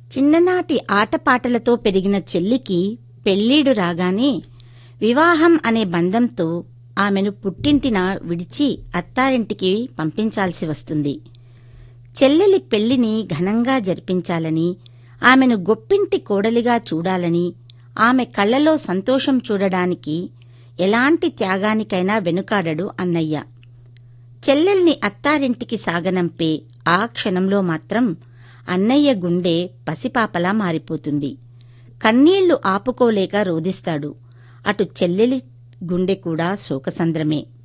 చిన్ననాటి ఆటపాటలతో పెరిగిన చెల్లికి పెళ్ళీడు రాగానే వివాహం అనే బంధంతో ఆమెను పుట్టింటిన విడిచి అత్తారింటికి పంపించాల్సి వస్తుంది చెల్లెలి పెళ్లిని ఘనంగా జరిపించాలని ఆమెను గొప్పింటి కోడలిగా చూడాలని ఆమె కళ్ళలో సంతోషం చూడడానికి ఎలాంటి త్యాగానికైనా వెనుకాడడు అన్నయ్య చెల్లెల్ని అత్తారింటికి సాగనంపే ఆ క్షణంలో మాత్రం అన్నయ్య గుండె పసిపాపలా మారిపోతుంది కన్నీళ్లు ఆపుకోలేక రోదిస్తాడు అటు చెల్లెలి గుండె కూడా శోకసంద్రమే